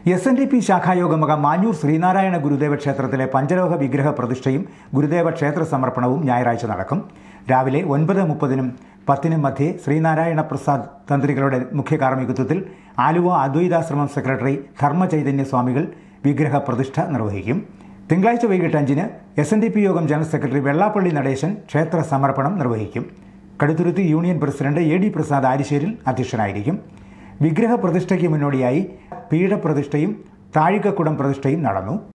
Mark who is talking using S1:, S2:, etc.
S1: S N D P ശാഖായോഗമക മാഞ്ഞൂർ ശ്രീനാരായണ ഗുരുദേവ ക്ഷേത്രത്തിലെ പഞ്ചലോഹ വിഗ്രഹ പ്രതിഷ്ഠയും ഗുരുദേവ ക്ഷേത്ര സമർപ്പണവും ഞായറാഴ്ച നടക്കും രാവിലെ ഒൻപത് മുപ്പതിനും പത്തിനും മധ്യേ ശ്രീനാരായണ പ്രസാദ് തന്ത്രികളുടെ മുഖ്യ കാർമ്മികത്വത്തിൽ ആലുവ അദ്വൈതാശ്രമം സെക്രട്ടറി ധർമ്മചൈതന്യ സ്വാമികൾ വിഗ്രഹ പ്രതിഷ്ഠ നിർവഹിക്കും തിങ്കളാഴ്ച വൈകിട്ട് അഞ്ചിന് S N D P Yogam general secretary Vellappally Natesan ക്ഷേത്ര സമർപ്പണം നിർവഹിക്കും Kaduthuruthy union president A D Prasad Arisseril അധ്യക്ഷനായിരിക്കും വിഗ്രഹ പ്രതിഷ്ഠയ്ക്ക് മുന്നോടിയായി പീഠപ്രതിഷ്ഠയും താഴികക്കുടം പ്രതിഷ്ഠയും നടന്നു